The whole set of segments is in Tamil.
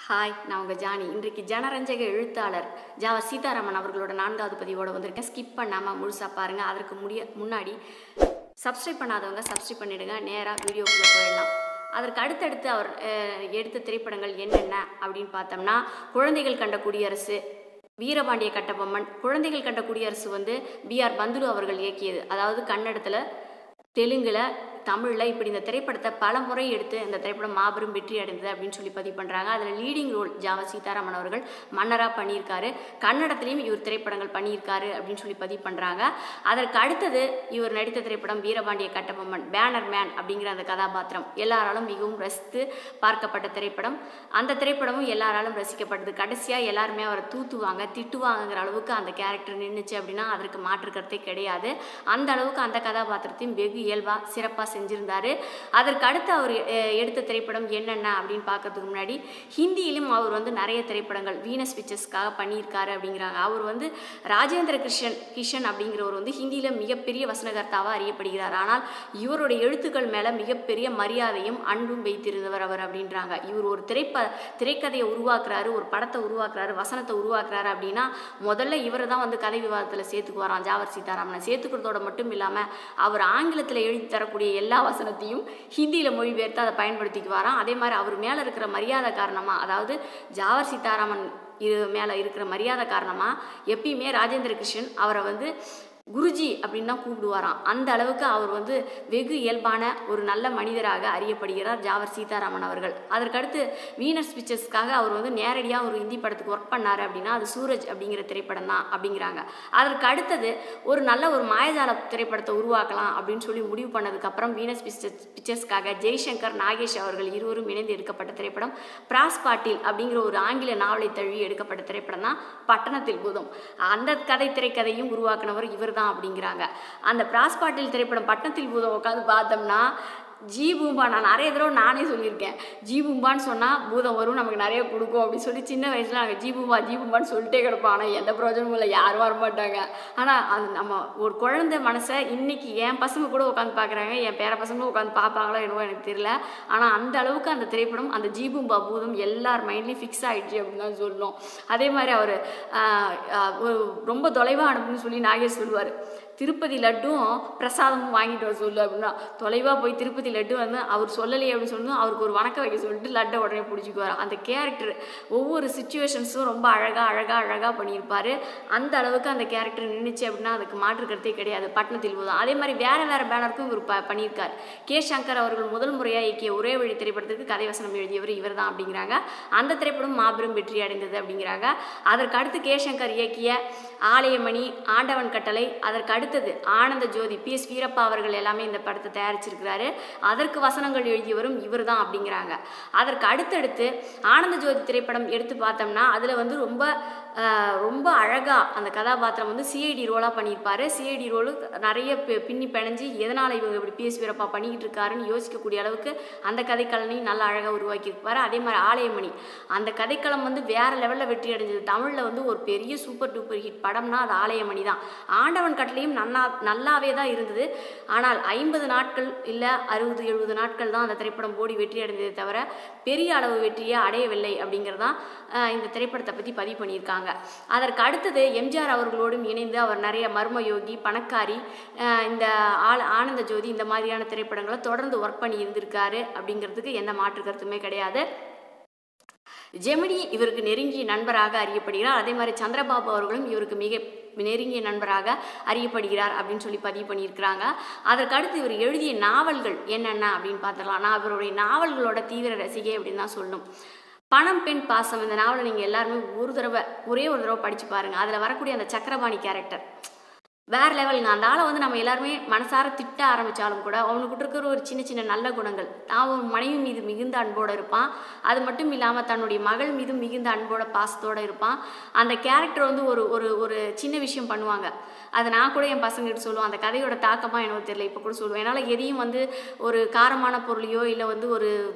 ஹாய் நான் உங்கள் ஜானி இன்றைக்கு ஜனரஞ்சக எழுத்தாளர் ஜாவ சீதாராமன் அவர்களோட நான்காவது பதிவோட வந்திருக்கேன் ஸ்கிப் பண்ணாமல் முழுசாக பாருங்கள் அதற்கு முடிய முன்னாடி சப்ஸ்கிரைப் பண்ணாதவங்க சப்ஸ்கிரைப் பண்ணிடுங்க நேராக வீடியோக்குள்ளே போயிடலாம் அதற்கு அடுத்தடுத்து அவர் அஹ், எடுத்த திரைப்படங்கள் என்னென்ன அப்படின்னு பார்த்தோம்னா குழந்தைகள் கண்ட குடியரசு வீரபாண்டிய கட்டபொம்மன் குழந்தைகள் கண்ட குடியரசு வந்து பிஆர் பந்துலு அவர்கள் இயக்கியது அதாவது கன்னடத்தில் தெலுங்கில் தமிழில் இப்படி இந்த திரைப்படத்தை பல முறை எடுத்து இந்த திரைப்படம் மாபெரும் வெற்றி அடைந்தது அப்படின்னு சொல்லி பதிவு பண்ணுறாங்க அதில் லீடிங் ரோல் ஜாவ சீதாராமன் அவர்கள் மன்னராக பண்ணியிருக்காரு கன்னடத்துலேயும் இவர் திரைப்படங்கள் பண்ணியிருக்காரு அப்படின்னு சொல்லி பதிவு பண்ணுறாங்க அதற்கு அடுத்தது இவர் நடித்த திரைப்படம் வீரபாண்டிய கட்டபொம்மன் பேனர் மேன் அப்படிங்கிற அந்த கதாபாத்திரம் எல்லாராலும் மிகவும் ரசித்து பார்க்கப்பட்ட திரைப்படம் அந்த திரைப்படமும் எல்லாராலும் ரசிக்கப்பட்டது கடைசியாக எல்லாருமே அவரை தூத்துவாங்க திட்டுவாங்கங்கிற அளவுக்கு அந்த கேரக்டர் நின்றுச்சு அப்படின்னா அதற்கு மாற்று கருத்தே கிடையாது அந்த அளவுக்கு அந்த கதாபாத்திரத்தையும் வெகு இயல்பாக சிறப்பாக செஞ்சுருந்தாரு அதற்கு அடுத்து அவர் அஹ், எடுத்த திரைப்படம் என்னென்ன அப்படின்னு பார்க்கறதுக்கு முன்னாடி ஹிந்தியிலும் அவர் வந்து நிறைய திரைப்படங்கள் வீனஸ் பிக்சர்ஸ்க்காக பண்ணியிருக்காரு அப்படிங்கிறாங்க அவர் வந்து ராஜேந்திர கிருஷ்ணன் கிஷன் அப்படிங்கிறவர் வந்து ஹிந்தியில் மிகப்பெரிய வசனகர்த்தாவாக அறியப்படுகிறார் ஆனால் இவருடைய எழுத்துக்கள் மேலே மிகப்பெரிய மரியாதையும் அன்பும் வைத்திருந்தவர் அவர் அப்படின்றாங்க இவர் ஒரு திரைப்ப திரைக்கதையை உருவாக்குறாரு ஒரு படத்தை உருவாக்குறாரு வசனத்தை உருவாக்குறாரு அப்படின்னா முதல்ல இவரை தான் வந்து கதை விவாதத்தில் சேர்த்துக்குவாராம் ஜாவர் சீதாராமனை சேர்த்துக்கிறதோட மட்டும் இல்லாமல் அவர் ஆங்கிலத்தில் எழுதி தரக்கூடிய எல்லா வசனத்தையும் ஹிந்தியில் மொழிபெயர்த்து அதை பயன்படுத்திக்குவாராம் அதே மாதிரி அவர் மேலே இருக்கிற மரியாதை காரணமாக அதாவது ஜாவர் சீதாராமன் இது மேலே இருக்கிற மரியாதை காரணமாக எப்பயுமே ராஜேந்திர கிருஷ்ணன் அவரை வந்து குருஜி அப்படின்னு தான் கூப்பிடுவாராம் அந்த அளவுக்கு அவர் வந்து வெகு இயல்பான ஒரு நல்ல மனிதராக அறியப்படுகிறார் ஜாவர் சீதாராமன் அவர்கள் அதற்கடுத்து வீனஸ் பிக்சர்ஸ்க்காக அவர் வந்து நேரடியாக ஒரு ஹிந்தி படத்துக்கு ஒர்க் பண்ணார் அப்படின்னா அது சூரஜ் அப்படிங்கிற திரைப்படம் தான் அப்படிங்கிறாங்க அதற்கு அடுத்தது ஒரு நல்ல ஒரு மாயஜால திரைப்படத்தை உருவாக்கலாம் அப்படின்னு சொல்லி முடிவு பண்ணதுக்கப்புறம் வீனஸ் பிக்சர்ஸ் பிக்சர்ஸ்க்காக ஜெய்சங்கர் நாகேஷ் அவர்கள் இருவரும் இணைந்து எடுக்கப்பட்ட திரைப்படம் பிராஸ் பாட்டில் அப்படிங்கிற ஒரு ஆங்கில நாவலை தழுவி எடுக்கப்பட்ட திரைப்படம் தான் பட்டணத்தில் பூதம் அந்த கதை திரைக்கதையும் உருவாக்குனவர் இவர் தான் அப்படிங்கிறாங்க அந்த பிராஸ் பாட்டில் திரைப்படம் பட்டணத்தில் பூதம் உட்காந்து பார்த்தோம்னா ஜி பூம்பா நான் நிறைய தடவை நானே சொல்லியிருக்கேன் ஜி பூம்பான்னு சொன்னால் பூதம் வரும் நமக்கு நிறைய கொடுக்கும் அப்படின்னு சொல்லி சின்ன வயசில் நாங்கள் ஜி பூம்பா ஜி பூம்பான்னு சொல்லிட்டே கிடப்போம் ஆனால் எந்த பிரயோஜனமும் இல்லை யாரும் வர மாட்டாங்க ஆனால் அது நம்ம ஒரு குழந்தை மனசை இன்னைக்கு என் பசங்க கூட உட்காந்து பார்க்குறாங்க என் பேர பசங்களும் உட்காந்து பார்ப்பாங்களோ என்னவோ எனக்கு தெரியல ஆனால் அந்த அளவுக்கு அந்த திரைப்படம் அந்த ஜி பூம்பா பூதம் எல்லார் மைண்ட்லேயும் ஃபிக்ஸ் ஆயிடுச்சு அப்படின்னு தான் சொல்லணும் அதே மாதிரி அவர் ரொம்ப தொலைவாக அனுப்புன்னு சொல்லி நாகேஷ் சொல்லுவார் திருப்பதி லட்டும் பிரசாதமும் வாங்கிட்டு வர சொல்லு அப்படின்னா தொலைவாக போய் திருப்பதி லட்டு வந்து அவர் சொல்லலையே அப்படின்னு சொன்னதும் அவருக்கு ஒரு வணக்கம் வைக்க சொல்லிட்டு லட்டை உடனே பிடிச்சிக்குவார் அந்த கேரக்டர் ஒவ்வொரு சுச்சுவேஷன்ஸும் ரொம்ப அழகாக அழகாக அழகாக பண்ணியிருப்பார் அந்த அளவுக்கு அந்த கேரக்டர் நின்றுச்சு அப்படின்னா அதுக்கு மாற்று கருத்தே கிடையாது பட்டணத்தில் போதும் அதே மாதிரி வேறு வேறு பேனருக்கும் இவர் ப பண்ணியிருக்கார் கே சங்கர் அவர்கள் முதல் முறையாக இயக்கிய ஒரே வழி திரைப்படத்துக்கு கதை வசனம் எழுதியவர் இவர் தான் அப்படிங்கிறாங்க அந்த திரைப்படம் மாபெரும் வெற்றி அடைந்தது அப்படிங்கிறாங்க அதற்கு அடுத்து கே சங்கர் இயக்கிய ஆலயமணி ஆண்டவன் கட்டளை அதற்கு அடுத்தது ஆனந்த ஜோதி பி எஸ் வீரப்பா அவர்கள் எல்லாமே இந்த படத்தை தயாரிச்சிருக்கிறாரு அதற்கு வசனங்கள் எழுதியவரும் இவர் தான் அப்படிங்கிறாங்க அதற்கு அடுத்தடுத்து ஆனந்த ஜோதி திரைப்படம் எடுத்து பார்த்தோம்னா அதில் வந்து ரொம்ப ஆஹ், ரொம்ப அழகாக அந்த கதாபாத்திரம் வந்து சிஐடி ரோலாக பண்ணியிருப்பாரு சிஐடி ரோலு நிறைய பி- பின்னி பிணைஞ்சு எதனால் இவங்க இப்படி பிஎஸ் வீரப்பா பண்ணிக்கிட்டு இருக்காருன்னு யோசிக்கக்கூடிய அளவுக்கு அந்த கதைக்களனையும் நல்லா அழகாக உருவாக்கியிருப்பாரு அதே மாதிரி ஆலயமணி அந்த கதைக்களம் வந்து வேற லெவலில் வெற்றி அடைஞ்சது தமிழில் வந்து ஒரு பெரிய சூப்பர் டூப்பர் ஹிட் படம்னா அது ஆலயமணி தான் ஆண்டவன் கட்டளையும் நன்னா நல்லாவே தான் இருந்தது ஆனால் ஐம்பது நாட்கள் இல்லை அறுபது எழுபது நாட்கள் தான் அந்த திரைப்படம் ஓடி வெற்றி அடைந்ததே தவிர பெரிய அளவு வெற்றியை அடையவில்லை அப்படிங்கிறதான் ஆஹ், இந்த திரைப்படத்தை பற்றி பதிவு பண்ணியிருக்காங்க அதற்கு அடுத்தது எம்ஜிஆர் அவர்களோடும் இணைந்து அவர் நிறைய மர்மயோகி பணக்காரி ஆஹ், இந்த ஆள் ஆனந்த ஜோதி இந்த மாதிரியான திரைப்படங்களை தொடர்ந்து ஒர்க் பண்ணி இருந்திருக்காரு அப்படிங்கிறதுக்கு எந்த மாற்று கருத்துமே கிடையாது ஜெமினி இவருக்கு நெருங்கிய நண்பராக அறியப்படுகிறார் அதே மாதிரி சந்திரபாபு அவர்களும் இவருக்கு மிக நெருங்கிய நண்பராக அறியப்படுகிறார் அப்படின்னு சொல்லி பதிவு பண்ணியிருக்கிறாங்க அதற்கு அடுத்து இவர் எழுதிய நாவல்கள் என்னென்ன அப்படின்னு பார்த்துடலாம் நான் இவருடைய நாவல்களோட தீவிர ரசிகை அப்படின்னு தான் சொல்லணும் பணம் பெண் பாசம் இந்த நாவலை நீங்கள் எல்லாருமே ஒரு தடவை ஒரே ஒரு தடவை படித்து பாருங்கள் அதில் வரக்கூடிய அந்த சக்கரபாணி கேரக்டர் வேற லெவலுங்க அந்த ஆளை வந்து நம்ம எல்லாருமே மனசார திட்ட ஆரம்பித்தாலும் கூட அவனுக்கிட்ட இருக்கிற ஒரு சின்ன சின்ன நல்ல குணங்கள் அவன் மனைவி மீது மிகுந்த அன்போடு இருப்பான் அது மட்டும் இல்லாமல் தன்னுடைய மகள் மீது மிகுந்த அன்போட பாசத்தோடு இருப்பான் அந்த கேரக்டர் வந்து ஒரு ஒரு ஒரு சின்ன விஷயம் பண்ணுவாங்க அதை நான் கூட என் பசங்ககிட்ட சொல்லுவேன் அந்த கதையோட தாக்கமாக என்னவோ தெரியல இப்போ கூட சொல்லுவேன் என்னால் எதையும் வந்து ஒரு காரமான பொருளையோ இல்லை வந்து ஒரு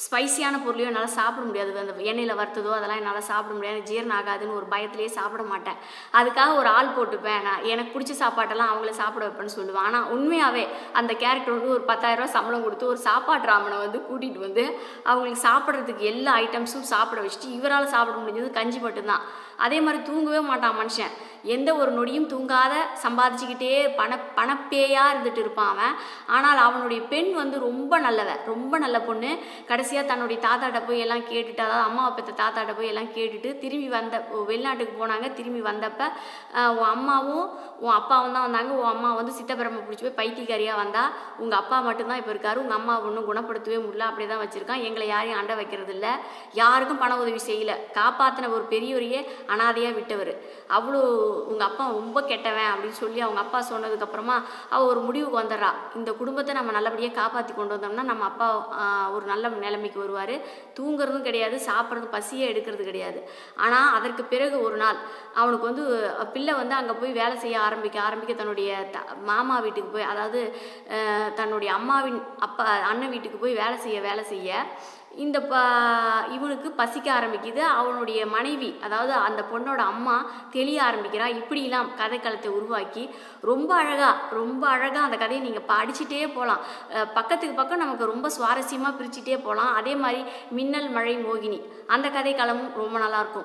ஸ்பைசியான பொருளையும் என்னால் சாப்பிட முடியாது அந்த எண்ணெயில் வறுத்ததோ அதெல்லாம் என்னால் சாப்பிட முடியாது ஜீரணம் ஆகாதுன்னு ஒரு பயத்திலேயே சாப்பிட மாட்டேன் அதுக்காக ஒரு ஆள் போட்டுப்பேன் நான் எனக்கு பிடிச்ச சாப்பாட்டெல்லாம் அவங்கள சாப்பிட வைப்பேன்னு சொல்லுவேன் ஆனால் உண்மையாகவே அந்த கேரக்டர் வந்து ஒரு பத்தாயிரரூவா சம்பளம் கொடுத்து ஒரு சாப்பாட்டு ராமனை வந்து கூட்டிகிட்டு வந்து அவங்களுக்கு சாப்பிட்றதுக்கு எல்லா ஐட்டம்ஸும் சாப்பிட வச்சுட்டு இவரால் சாப்பிட முடிஞ்சது கஞ்சி மட்டும்தான் அதே மாதிரி தூங்கவே மாட்டான் மனுஷன் எந்த ஒரு நொடியும் தூங்காத சம்பாதிச்சுக்கிட்டே பண பணப்பேயாக இருந்துட்டு இருப்பான் அவன் ஆனால் அவனுடைய பெண் வந்து ரொம்ப நல்லவ ரொம்ப நல்ல பொண்ணு கடைசியாக தன்னுடைய தாத்தாட்ட போய் எல்லாம் கேட்டுட்டு அதாவது அம்மா பெற்ற தாத்தாட்ட போய் எல்லாம் கேட்டுட்டு திரும்பி வந்த வெளிநாட்டுக்கு போனாங்க திரும்பி வந்தப்ப ஆஹ், உன் அம்மாவும் உன் அப்பாவும் தான் வந்தாங்க உன் அம்மா வந்து சித்தப்பிரம பிடிச்சி போய் பைத்தியக்காரியாக வந்தா உங்கள் அப்பா மட்டும்தான் இப்போ இருக்காரு உங்கள் அம்மா ஒன்றும் குணப்படுத்தவே முடியல அப்படியே தான் வச்சுருக்கான் எங்களை யாரையும் அண்டை வைக்கிறது இல்லை யாருக்கும் பண உதவி செய்யல காப்பாற்றின ஒரு பெரியவரையே அனாதையாக விட்டவர் அவ்வளோ உங்கள் அப்பா ரொம்ப கெட்டவன் அப்படின்னு சொல்லி அவங்க அப்பா சொன்னதுக்கப்புறமா அவள் ஒரு முடிவுக்கு வந்துடுறா இந்த குடும்பத்தை நம்ம நல்லபடியாக காப்பாற்றி கொண்டு வந்தோம்னா நம்ம அப்பா ஆஹ், ஒரு நல்ல நிலைமைக்கு வருவார் தூங்குறதும் கிடையாது சாப்பிட்றது பசியே எடுக்கிறது கிடையாது ஆனால் அதற்கு பிறகு ஒரு நாள் அவனுக்கு வந்து அஹ், பிள்ளை வந்து அங்கே போய் வேலை செய்ய ஆரம்பிக்க ஆரம்பிக்க தன்னுடைய த மாமா வீட்டுக்கு போய் அதாவது அஹ், தன்னுடைய அம்மாவின் அப்பா அண்ணன் வீட்டுக்கு போய் வேலை செய்ய வேலை செய்ய இந்த ப இவனுக்கு பசிக்க ஆரம்பிக்குது அவனுடைய மனைவி அதாவது அந்த பொண்ணோட அம்மா தெளிய ஆரம்பிக்கிறா இப்படிலாம் கதைக்களத்தை உருவாக்கி ரொம்ப அழகாக ரொம்ப அழகாக அந்த கதையை நீங்கள் படிச்சுட்டே போகலாம் பக்கத்துக்கு பக்கம் நமக்கு ரொம்ப சுவாரஸ்யமாக பிரிச்சுட்டே போகலாம் அதே மாதிரி மின்னல் மழை மோகினி அந்த கதைக்களமும் ரொம்ப நல்லாயிருக்கும்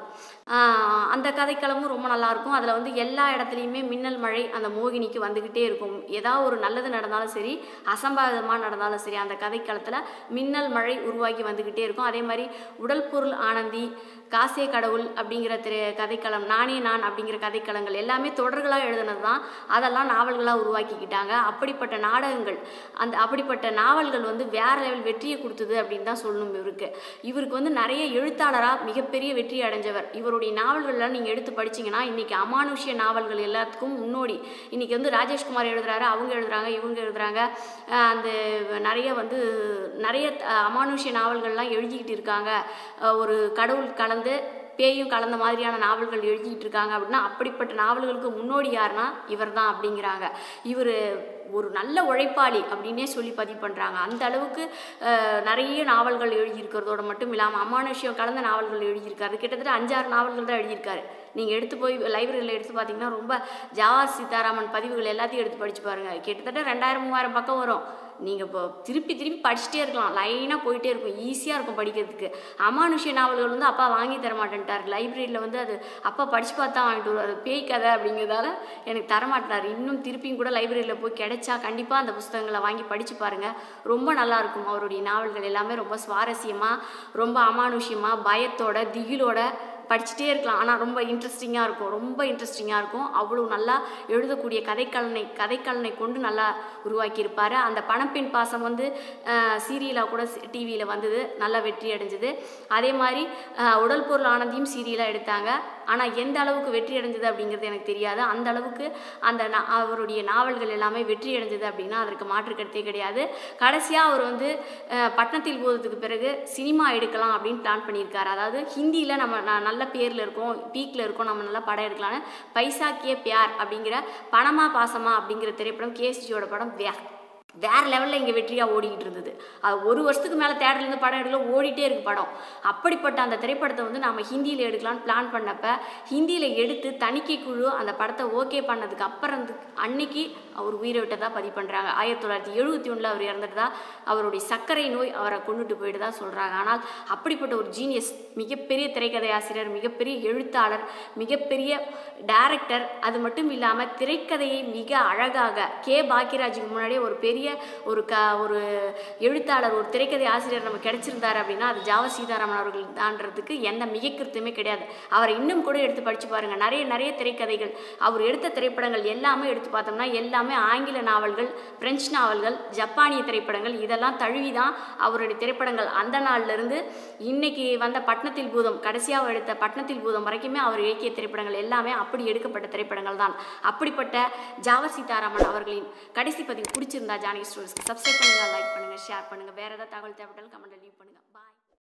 அந்த கதைக்களமும் ரொம்ப நல்லாயிருக்கும் அதில் வந்து எல்லா இடத்துலையுமே மின்னல் மழை அந்த மோகினிக்கு வந்துக்கிட்டே இருக்கும் ஏதாவது ஒரு நல்லது நடந்தாலும் சரி அசம்பாவிதமாக நடந்தாலும் சரி அந்த கதைக்களத்தில் மின்னல் மழை உருவாகி வந்துக்கிட்டே இருக்கும் அதே மாதிரி உடல் பொருள் ஆனந்தி காசே கடவுள் அப்படிங்கிற திரு கதைக்களம் நானே நான் அப்படிங்கிற கதைக்களங்கள் எல்லாமே தொடர்களாக எழுதுனது தான் அதெல்லாம் நாவல்களாக உருவாக்கிக்கிட்டாங்க அப்படிப்பட்ட நாடகங்கள் அந்த அப்படிப்பட்ட நாவல்கள் வந்து வேற லெவல் வெற்றியை கொடுத்தது அப்படின்னு தான் சொல்லணும் இவருக்கு இவருக்கு வந்து நிறைய எழுத்தாளராக மிகப்பெரிய வெற்றி அடைஞ்சவர் இவருடைய நாவல்கள்லாம் நீங்கள் எடுத்து படிச்சீங்கன்னா இன்னைக்கு அமானுஷ்ய நாவல்கள் எல்லாத்துக்கும் முன்னோடி இன்னைக்கு வந்து ராஜேஷ்குமார் எழுதுறாரு அவங்க எழுதுறாங்க இவங்க எழுதுறாங்க அஹ் அந்த நிறைய வந்து நிறைய அஹ், அமானுஷ்ய நாவல்கள்லாம் எழுதிக்கிட்டு இருக்காங்க அஹ், ஒரு கடவுள் கலந்து பேயும் கலந்த மாதிரியான நாவல்கள் எழுதிட்டு இருக்காங்க அப்படின்னா அப்படிப்பட்ட நாவல்களுக்கு முன்னோடி யாருன்னா இவர் தான் அப்படிங்கிறாங்க இவர் ஒரு நல்ல உழைப்பாளி அப்படின்னே சொல்லி பதிவு பண்ணுறாங்க அந்த அளவுக்கு அஹ், நிறைய நாவல்கள் எழுதியிருக்கிறதோட மட்டும் இல்லாமல் அமானுஷ்யம் கலந்த நாவல்கள் எழுதியிருக்காரு கிட்டத்தட்ட அஞ்சாறு நாவல்கள் தான் எழுதியிருக்காரு நீங்கள் எடுத்து போய் லைப்ரரியில் எடுத்து பார்த்தீங்கன்னா ரொம்ப ஜாவா சீதாராமன் பதிவுகள் எல்லாத்தையும் எடுத்து படிச்சு பாருங்கள் கிட்டத்தட்ட ரெண்டாயிரம் மூவாயிரம் பக்கம் வரும் நீங்கள் இப்போ திருப்பி திருப்பி படிச்சுட்டே இருக்கலாம் லைனாக போயிட்டே இருக்கும் ஈஸியாக இருக்கும் படிக்கிறதுக்கு அமானுஷ்ய நாவல்கள் வந்து அப்பா வாங்கி தர மாட்டேன்ட்டார் லைப்ரரியில் வந்து அது அப்பா படித்து பார்த்தா வாங்கிட்டு வருவார் அது பேய் கதை அப்படிங்கிறதால எனக்கு தரமாட்டார் இன்னும் திருப்பியும் கூட லைப்ரரியில் போய் கிடைச்சா கண்டிப்பாக அந்த புஸ்தகங்களை வாங்கி படித்து பாருங்கள் ரொம்ப நல்லா இருக்கும் அவருடைய நாவல்கள் எல்லாமே ரொம்ப சுவாரஸ்யமாக ரொம்ப அமானுஷ்யமாக பயத்தோட திகிலோட படிச்சுட்டே இருக்கலாம் ஆனால் ரொம்ப இன்ட்ரெஸ்டிங்காக இருக்கும் ரொம்ப இன்ட்ரெஸ்டிங்காக இருக்கும் அவ்வளோ நல்லா எழுதக்கூடிய கதைக்கலனை கதைக்கலனை கொண்டு நல்லா உருவாக்கியிருப்பார் அந்த பணப்பெண் பாசம் வந்து சீரியலாக கூட டிவியில் வந்தது நல்லா வெற்றி அடைஞ்சது அதே மாதிரி அஹ், உடல் பொருள் ஆனந்தையும் சீரியலாக எடுத்தாங்க ஆனால் எந்த அளவுக்கு வெற்றி அடைஞ்சது அப்படிங்கிறது எனக்கு தெரியாது அந்த அளவுக்கு அந்த நா- அவருடைய நாவல்கள் எல்லாமே வெற்றி அடைஞ்சது அப்படின்னா அதற்கு மாற்று கருத்தே கிடையாது கடைசியாக அவர் வந்து அஹ், பட்டணத்தில் போகிறதுக்கு பிறகு சினிமா எடுக்கலாம் அப்படின்னு பிளான் பண்ணியிருக்காரு அதாவது ஹிந்தியில் நம்ம ந- நல்ல பேரில் இருக்கோம் பீக்கில் இருக்கோம் நம்ம நல்லா படம் எடுக்கலான்னு பைசா கே பியார் அப்படிங்கிற பணமா பாசமா அப்படிங்கிற திரைப்படம் கேஎஸ்டியோட படம் வே வேற லெவலில் இங்கே வெற்றியாக ஓடிக்கிட்டு இருந்தது அது ஒரு வருஷத்துக்கு மேலே தேட்டர்லேருந்து படம் எடுக்கல ஓடிட்டே இருக்கு படம் அப்படிப்பட்ட அந்த திரைப்படத்தை வந்து நம்ம ஹிந்தியில் எடுக்கலாம்னு பிளான் பண்ணப்ப ஹிந்தியில் எடுத்து தணிக்கை குழு அந்த படத்தை ஓகே பண்ணதுக்கு அப்புறம் வந்து அன்னைக்கு அவர் உயிரை விட்டதா பதிவு பண்ணுறாங்க ஆயிரத்தி தொள்ளாயிரத்தி எழுபத்தி ஒன்றில் அவர் இறந்துட்டதா அவருடைய சர்க்கரை நோய் அவரை கொண்டுட்டு போயிட்டு தான் சொல்கிறாங்க ஆனால் அப்படிப்பட்ட ஒரு ஜீனியஸ் மிகப்பெரிய திரைக்கதை ஆசிரியர் மிகப்பெரிய எழுத்தாளர் மிகப்பெரிய டைரக்டர் அது மட்டும் இல்லாமல் திரைக்கதையை மிக அழகாக கே பாக்கியராஜுக்கு முன்னாடியே ஒரு பெரிய ஒரு க ஒரு எழுத்தாளர் ஒரு திரைக்கதை ஆசிரியர் நம்ம கிடைச்சிருந்தாரு அப்படின்னா அது ஜாவ சீதாராமன் அவர்கள் தான்றதுக்கு எந்த மிகக்கிருத்தமே கிடையாது அவரை இன்னும் கூட எடுத்து படிச்சு பாருங்க நிறைய நிறைய திரைக்கதைகள் அவர் எடுத்த திரைப்படங்கள் எல்லாமே எடுத்து பார்த்தோம்னா எல்லாமே ஆங்கில நாவல்கள் பிரெஞ்சு நாவல்கள் ஜப்பானிய திரைப்படங்கள் இதெல்லாம் தழுவி தான் அவருடைய திரைப்படங்கள் அந்த நாள்ல இருந்து இன்னைக்கு வந்த பட்னத்தில் பூதம் கடைசியாக எடுத்த பட்னத்தில் பூதம் வரைக்குமே அவர் இயக்கிய திரைப்படங்கள் எல்லாமே அப்படி எடுக்கப்பட்ட திரைப்படங்கள் தான் அப்படிப்பட்ட ஜாவ சீதாராமன் அவர்களின் கடைசி பதிவு பிடிச்சிருந்தா ஜானகி ஸ்டோரிஸ்க்கு சப்ஸ்கிரைப் பண்ணுங்க லைக் பண்ணுங்க ஷேர் பண்ணுங்க வேற ஏதாவது தகவல் தேவைப்பட்டாலும் கமெண்ட் லீவ் பண்ணுங்க பாய்